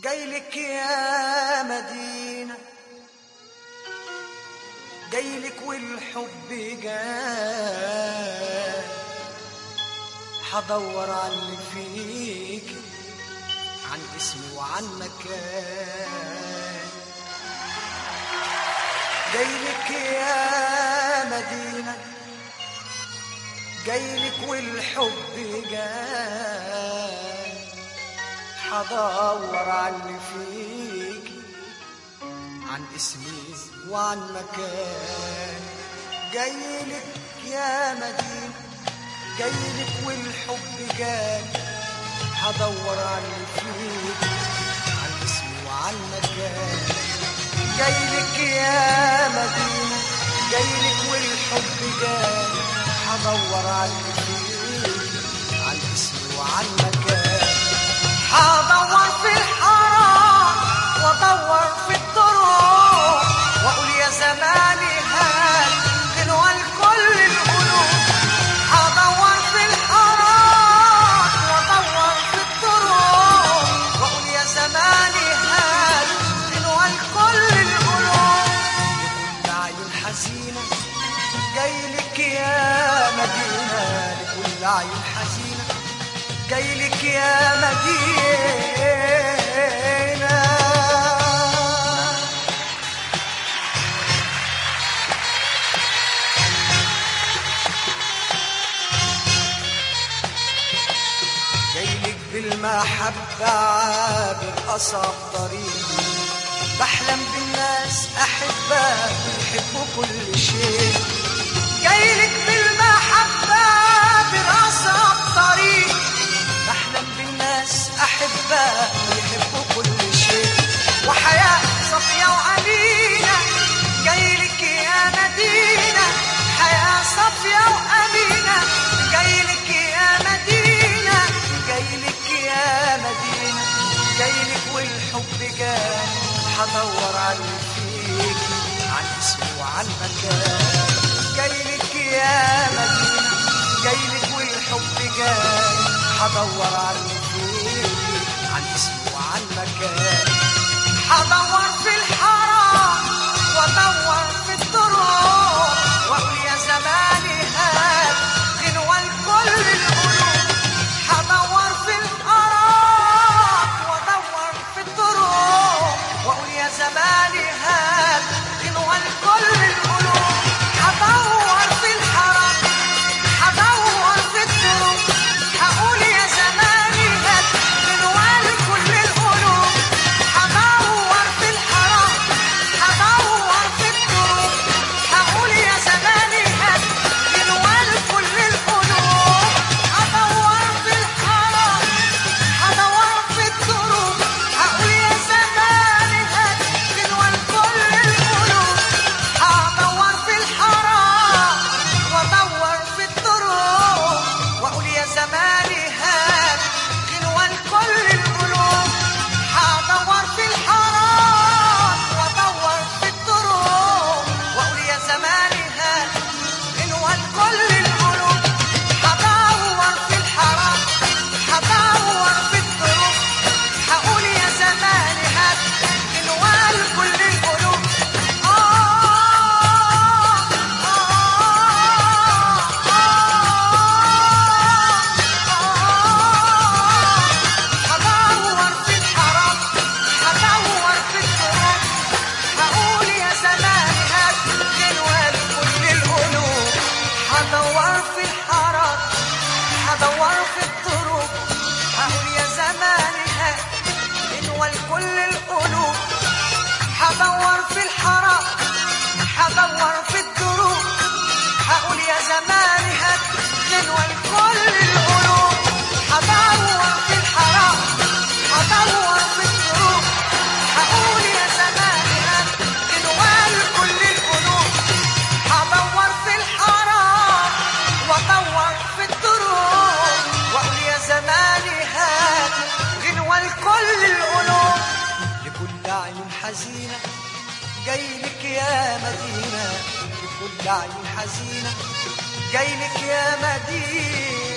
جايلك يا مدينة جايلك والحب جاي حدور عن اللي فيك عن اسمي وعن مكان جايلك يا مدينة جايلك والحب جاي حدور عن اللي فيك عن اسمي وعن مكان جايلك يا مدينة جايلك والحب جاي هدور عن اللي فيك عن اسمي وعن مكان جايلك يا مدينة جايلك والحب جاي هدور عن اللي فيك عن اسمي وعن مكان هدور في الحرام وادور في الطرق واقول يا زماني هات غنوة لكل القلوب هدور في الحرام وادور في الطرق واقول يا زماني هات غنوة لكل القلوب لكل عيون حزينة جايلك يا مدينة لكل عيون حزينة جايلك يا مدينة جايلك بالمحبة عابر أصعب طريق بحلم بالناس أحبة يحبوا كل شيء جايلك بالمحبة عابر أصعب طريق بحلم بالناس أحبة يحبوا كل شيء وحياة صفية وأمينة جايلك يا مدينة حياة صفية وأمينة جايلك يا مدينة جايلك يا مدينة جايلك والحب جاي حدور عن اللي فيك عن اسمي وعن مكان جايلك يا مدينة جايلك والحب جاي حدور عن اللي فيك عن اسمي وعن مكان حدور في الحرام وادور في الطرق واقول يا زماني هات غنوة لكل القلوب حدور في الحرام وادور في الطرق واقول يا زماني هات غنوة لكل القلوب حدور في الحرام حدور في الطرق هقول يا زماني هات غنوة لكل القلوب هدور في الحرام هدور في الطرق هقول يا زماني هات غنوة لكل القلوب هدور في الحرام هدور في الطرق هقول يا زماني هات غنوة لكل القلوب هدور في الحرام وادور في الطرق واقول يا زماني هات غنوة لكل القلوب هدور في الحرام وادور في الطرق واقول يا زماني هات غنوة لكل القلوب هدور في الحرام هدور في الطرق هقول يا زماني هات غنوة لكل القلوب هدور في الحرام هدور في الطرق هقول يا زماني هات غنوة لكل القلوب هدور في الحرام هدور في الطرق هقول يا زماني هات غنوة لكل القلوب هدور في الحرام هدور في الدروب هقول يا زماني هات غنوة لكل القلوب هدور في الحرام هدور في الدروب هقول يا زماني هات غنوة لكل القلوب هدور في الحرام وادور في الدروب واقول يا زماني هات غنوة لكل القلوب لكل عيون حزينة جايلك يا مدينة لكل عيون حزينة جايلك يا مدينة